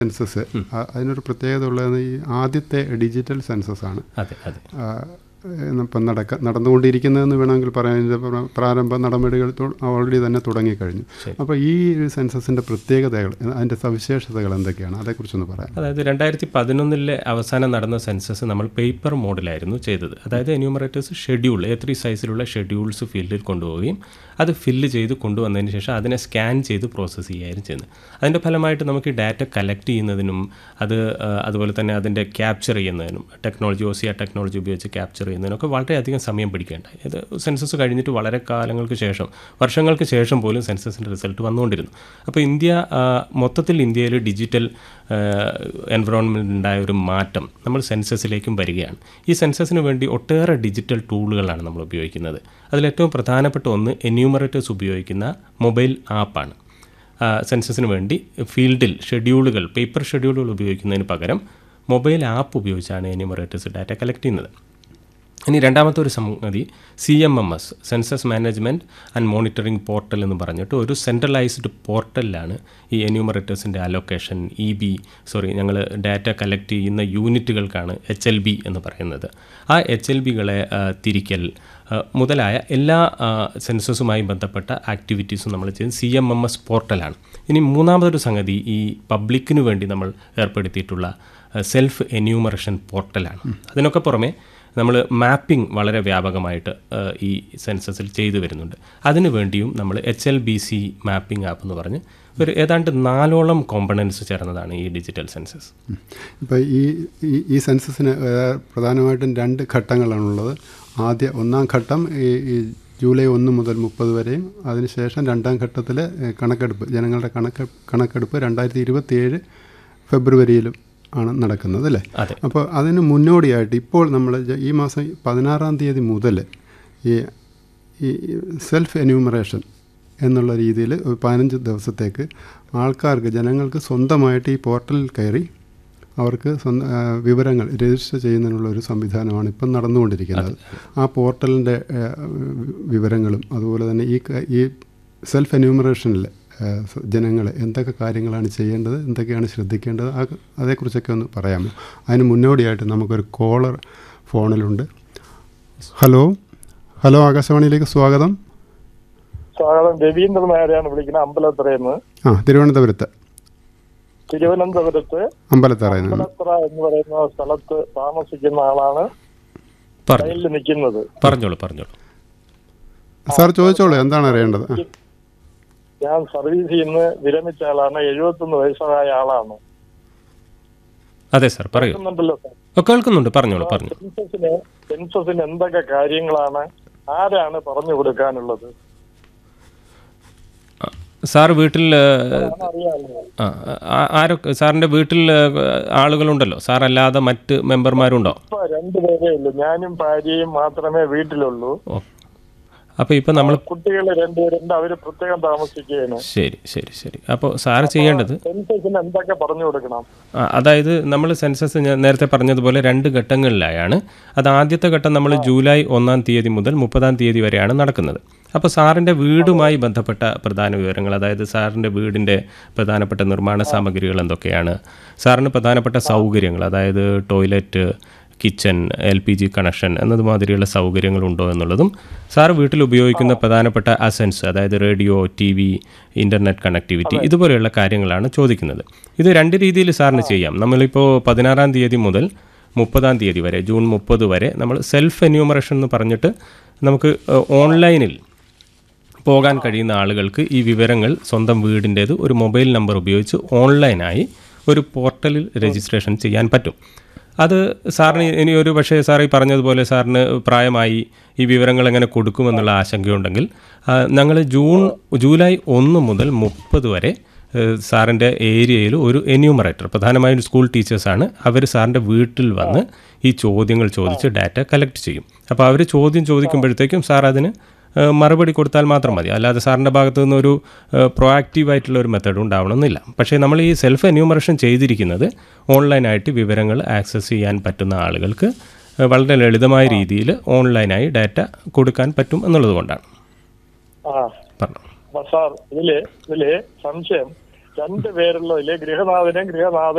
Census ആ- അതിനൊരു പ്രത്യേകത ഉള്ളത് ഈ ആദ്യത്തെ ഡിജിറ്റൽ സെൻസസ് ആണ് അതെ അതെ ആ, ഇപ്പം നടക്ക നടന്നുകൊണ്ടിരിക്കുന്നതെന്ന് വേണമെങ്കിൽ പറയാം ഇതിൻ്റെ പ്ര- പ്രാരംഭ നടപടികൾ ഓൾറെഡി തന്നെ തുടങ്ങിക്കഴിഞ്ഞു ശരി. അപ്പോൾ ഈ ഒരു സെൻസസിൻ്റെ പ്രത്യേകതകൾ അതിൻ്റെ സവിശേഷതകൾ എന്തൊക്കെയാണ് അതേക്കുറിച്ചൊന്ന് പറയാം അതായത് രണ്ടായിരത്തി പതിനൊന്നിലെ അവസാനം നടന്ന സെൻസസ് നമ്മൾ പേപ്പർ മോഡിലായിരുന്നു ചെയ്തത് അതായത് എന്യൂമറേറ്റേഴ്സ് ഷെഡ്യൂൾ എ ത്രീ സൈസിലുള്ള ഷെഡ്യൂൾസ് ഫീൽഡിൽ കൊണ്ടുപോവുകയും അത് ഫില്ല് ചെയ്ത് കൊണ്ടുവന്നതിന് ശേഷം അതിനെ സ്കാൻ ചെയ്ത് പ്രോസസ്സ് ചെയ്യുകയായിരുന്നു ചെയ്യുന്നത് അതിൻ്റെ ഫലമായിട്ട് നമുക്ക് ഈ ഡാറ്റ കളക്ട് ചെയ്യുന്നതിനും അത് ആ, അതുപോലെ തന്നെ അതിൻ്റെ ക്യാപ്ചർ ചെയ്യുന്നതിനും ടെക്നോളജി ഓസിയ ടെക്നോളജി ഉപയോഗിച്ച് ക്യാപ്ചർ ചെയ്യുന്നതിനൊക്കെ വളരെയധികം സമയം പിടിക്കേണ്ടായി ഇത് സെൻസസ് കഴിഞ്ഞിട്ട് വളരെ കാലങ്ങൾക്ക് ശേഷം വർഷങ്ങൾക്ക് ശേഷം പോലും സെൻസസിൻ്റെ റിസൾട്ട് വന്നുകൊണ്ടിരുന്നു അപ്പോൾ ഇന്ത്യ ആ, മൊത്തത്തിൽ ഇന്ത്യയിൽ ഡിജിറ്റൽ എൻവറോൺമെൻറ്റ് ഉണ്ടായ ഒരു മാറ്റം നമ്മൾ സെൻസസിലേക്കും വരികയാണ് ഈ സെൻസസിന് വേണ്ടി ഒട്ടേറെ ഡിജിറ്റൽ ടൂളുകളാണ് നമ്മൾ ഉപയോഗിക്കുന്നത് അതിലേറ്റവും പ്രധാനപ്പെട്ട ഒന്ന് എന്യൂമറേറ്റേഴ്സ് ഉപയോഗിക്കുന്ന മൊബൈൽ ആപ്പാണ് ആ, സെൻസസിന് വേണ്ടി ഫീൽഡിൽ ഷെഡ്യൂളുകൾ പേപ്പർ ഷെഡ്യൂളുകൾ ഉപയോഗിക്കുന്നതിന് പകരം മൊബൈൽ ആപ്പ് ഉപയോഗിച്ചാണ് എന്യൂമറേറ്റേഴ്സ് ഡാറ്റ കളക്ട് ചെയ്യുന്നത് ഇനി രണ്ടാമത്തെ ഒരു സംഗതി C M M S census management and monitoring portal എന്ന് പറഞ്ഞിട്ട് ഒരു സെൻട്രലൈസ്ഡ് പോർട്ടലിലാണ് ഈ എന്യൂമറേറ്റേഴ്സിൻ്റെ അലൊക്കേഷൻ ഇ ബി സോറി ഞങ്ങൾ ഡാറ്റ കളക്ട് ചെയ്യുന്ന യൂണിറ്റുകൾക്കാണ് എച്ച് എൽ ബി എന്ന് പറയുന്നത് ആ എച്ച് എൽ ബികളെ തിരിക്കൽ ആ, മുതലായ എല്ലാ ആ, സെൻസസുമായി ബന്ധപ്പെട്ട ആക്ടിവിറ്റീസും നമ്മൾ ചെയ്യുന്നത് സി എം എം എസ് പോർട്ടലാണ് ഇനി മൂന്നാമതൊരു സംഗതി ഈ പബ്ലിക്കിന് വേണ്ടി നമ്മൾ ഏർപ്പെടുത്തിയിട്ടുള്ള സെൽഫ് എന്യൂമറേഷൻ പോർട്ടലാണ് അതിനൊക്കെ പുറമെ നമ്മൾ മാപ്പിംഗ് വളരെ വ്യാപകമായിട്ട് ആ, ഈ സെൻസസിൽ ചെയ്തു വരുന്നുണ്ട് അതിനു വേണ്ടിയും നമ്മൾ H L B C mapping app എന്ന് പറഞ്ഞ് ഒരു ഏതാണ്ട് നാലോളം കോമ്പണൻസ് ചേർന്നതാണ് ഈ ഡിജിറ്റൽ സെൻസസ് ഇപ്പോൾ ഈ ഈ- ഈ സെൻസസിന് ഏഹ്, പ്രധാനമായിട്ടും രണ്ട് ഘട്ടങ്ങളാണുള്ളത് ആദ്യ ഒന്നാം ഘട്ടം ഈ ഈ ജൂലൈ ഒന്ന് മുതൽ മുപ്പത് വരെയും അതിനുശേഷം രണ്ടാം ഘട്ടത്തിൽ കണക്കെടുപ്പ് ജനങ്ങളുടെ കണക്ക് കണക്കെടുപ്പ് രണ്ടായിരത്തി ഇരുപത്തിയേഴ് ഫെബ്രുവരിയിലും ആണ് നടക്കുന്നത് അല്ലേ അതെ അപ്പോൾ അതിന് മുന്നോടിയായിട്ട് ഇപ്പോൾ നമ്മൾ ജ- ഈ മാസം പതിനാറാം തീയതി മുതൽ ഈ ഈ സെൽഫ് എന്യൂമറേഷൻ എന്നുള്ള രീതിയിൽ ഒരു പതിനഞ്ച് ദിവസത്തേക്ക് ആൾക്കാർക്ക് ജനങ്ങൾക്ക് സ്വന്തമായിട്ട് ഈ പോർട്ടലിൽ കയറി അവർക്ക് സ്വന്തം ആ, വിവരങ്ങൾ രജിസ്റ്റർ ചെയ്യുന്നതിനുള്ള ഒരു സംവിധാനമാണ് ഇപ്പം നടന്നുകൊണ്ടിരിക്കുന്നത് ആ പോർട്ടലിൻ്റെ വിവരങ്ങളും അതുപോലെ തന്നെ ഈ ക- ഈ സെൽഫ് എന്യൂമറേഷനിൽ ജനങ്ങൾ എന്തൊക്കെ കാര്യങ്ങളാണ് ചെയ്യേണ്ടത് എന്തൊക്കെയാണ് ശ്രദ്ധിക്കേണ്ടത് ആ അതേക്കുറിച്ചൊക്കെ ഒന്ന് പറയാമോ അതിന് മുന്നോടിയായിട്ട് നമുക്കൊരു കോളർ ഫോണിലുണ്ട് ഹലോ ഹലോ ആകാശവാണിയിലേക്ക് സ്വാഗതം സ്വാഗതം രവീന്ദ്രൻ നായരെയാണ് വിളിക്കുന്നത് അമ്പലത്തറയെന്ന് ആ തിരുവനന്തപുരത്ത് തിരുവനന്തപുരത്ത് അമ്പലത്തറയിൽ നിന്ന് അമ്പലത്തറ എന്ന് പറയുന്ന സ്ഥലത്ത് താമസിക്കുന്ന ആളാണ് പറഞ്ഞു ലൈനിൽ നിൽക്കുന്നത് പറഞ്ഞോളൂ പറഞ്ഞോളൂ സാർ ചോദിച്ചോളൂ എന്താണ് അറിയേണ്ടത് ആ. ഞാൻ സർവീസിൽ നിന്ന് വിരമിച്ച ആളാണ് എഴുപത്തൊന്ന് വയസ്സായ ആളാണ് അതെ സാർ പറയൂ കേൾക്കുന്നുണ്ടല്ലോ സാർ ഓ, കേൾക്കുന്നുണ്ട് പറഞ്ഞോളൂ പറഞ്ഞു സെൻസസിന് സെൻസസിന് എന്തൊക്കെ കാര്യങ്ങളാണ് ആരാണ് പറഞ്ഞു കൊടുക്കാനുള്ളത് സാർ വീട്ടിൽ ആ, അതാണ് അറിയാനുള്ളത് ആ, ആ- ആരൊക്കെ സാറിൻ്റെ വീട്ടിൽ ആ, ആളുകളുണ്ടല്ലോ സാർ അല്ലാതെ മറ്റ് മെമ്പർമാരുണ്ടോ ഇപ്പൊ രണ്ടുപേരേ ഉള്ളൂ ഞാനും ഭാര്യയും മാത്രമേ വീട്ടിലുള്ളൂ ഓ അപ്പോൾ ഇപ്പോൾ നമ്മൾ കുട്ടികൾ രണ്ടുപേരുണ്ട് അവര് പ്രത്യേകം താമസിക്കുകയാണ് ശരി ശരി ശരി അപ്പോൾ സാറ് ചെയ്യേണ്ടത് സെൻസസിന് എന്തൊക്കെ പറഞ്ഞു കൊടുക്കണം ആ, അതായത് നമ്മൾ സെൻസസ് ഞാൻ നേരത്തെ പറഞ്ഞതുപോലെ രണ്ട് ഘട്ടങ്ങളിലായാണ് അത് ആദ്യത്തെ ഘട്ടം നമ്മൾ ജൂലൈ ഒന്നാം തീയതി മുതൽ മുപ്പതാം തീയതി വരെയാണ് നടക്കുന്നത് അപ്പോൾ സാറിൻ്റെ വീടുമായി ബന്ധപ്പെട്ട പ്രധാന വിവരങ്ങൾ അതായത് സാറിൻ്റെ വീടിൻ്റെ പ്രധാനപ്പെട്ട നിർമ്മാണ സാമഗ്രികൾ എന്തൊക്കെയാണ് സാറിന് പ്രധാനപ്പെട്ട സൗകര്യങ്ങൾ അതായത് toilet kitchen L P G connection എന്നതുമാതിരിയുള്ള സൗകര്യങ്ങളുണ്ടോ എന്നുള്ളതും സാർ വീട്ടിൽ ഉപയോഗിക്കുന്ന പ്രധാനപ്പെട്ട അസൻസ് അതായത് radio T V internet connectivity ഇതുപോലെയുള്ള കാര്യങ്ങളാണ് ചോദിക്കുന്നത് ഇത് രണ്ട് രീതിയിൽ സാറിന് ചെയ്യാം നമ്മളിപ്പോൾ പതിനാറാം തീയതി മുതൽ മുപ്പതാം തീയതി വരെ ജൂൺ മുപ്പത് വരെ നമ്മൾ സെൽഫ് എന്യൂമറേഷൻ എന്ന് പറഞ്ഞിട്ട് നമുക്ക് ഏഹ്, ഓൺലൈനിൽ പോകാൻ കഴിയുന്ന ആളുകൾക്ക് ഈ വിവരങ്ങൾ സ്വന്തം വീടിൻ്റേത് ഒരു മൊബൈൽ നമ്പർ ഉപയോഗിച്ച് ഓൺലൈനായി ഒരു പോർട്ടലിൽ രജിസ്ട്രേഷൻ ചെയ്യാൻ പറ്റും അത് സാറിന് ഇനി ഒരു പക്ഷേ സാർ ഈ പറഞ്ഞതുപോലെ സാറിന് പ്രായമായി ഈ വിവരങ്ങൾ എങ്ങനെ കൊടുക്കുമെന്നുള്ള ആശങ്കയുണ്ടെങ്കിൽ ഞങ്ങൾ ജൂൺ ജൂലൈ ഒന്ന് മുതൽ മുപ്പത് വരെ ഏഹ്, സാറിൻ്റെ ഏരിയയിൽ ഒരു എന്യൂമറേറ്റർ പ്രധാനമായും സ്കൂൾ ടീച്ചേഴ്സാണ് അവർ സാറിൻ്റെ വീട്ടിൽ വന്ന് ഈ ചോദ്യങ്ങൾ ചോദിച്ച് ഡാറ്റ കളക്ട് ചെയ്യും അപ്പോൾ അവർ ചോദ്യം ചോദിക്കുമ്പോഴത്തേക്കും സാർ അതിന് ഏഹ് മറുപടി കൊടുത്താൽ മാത്രം മതി അല്ലാതെ സാറിൻ്റെ ഭാഗത്തു നിന്ന് ഒരു പ്രൊആക്റ്റീവ് ആയിട്ടുള്ള ഒരു മെത്തേഡ് ഉണ്ടാവണമെന്നില്ല പക്ഷേ നമ്മൾ ഈ സെൽഫ് എന്യൂമറേഷൻ ചെയ്തിരിക്കുന്നത് ഓൺലൈനായിട്ട് വിവരങ്ങൾ ആക്സസ് ചെയ്യാൻ പറ്റുന്ന ആളുകൾക്ക് ഏഹ് വളരെ ലളിതമായ രീതിയിൽ ഓൺലൈനായി ഡാറ്റ കൊടുക്കാൻ പറ്റും എന്നുള്ളത് കൊണ്ടാണ് ആ പറഞ്ഞു അപ്പൊ സാർ ഇതില് ഇതില് സംശയം രണ്ട് പേരുള്ളതില് ഗൃഹനാഥനും ഗൃഹനാഥ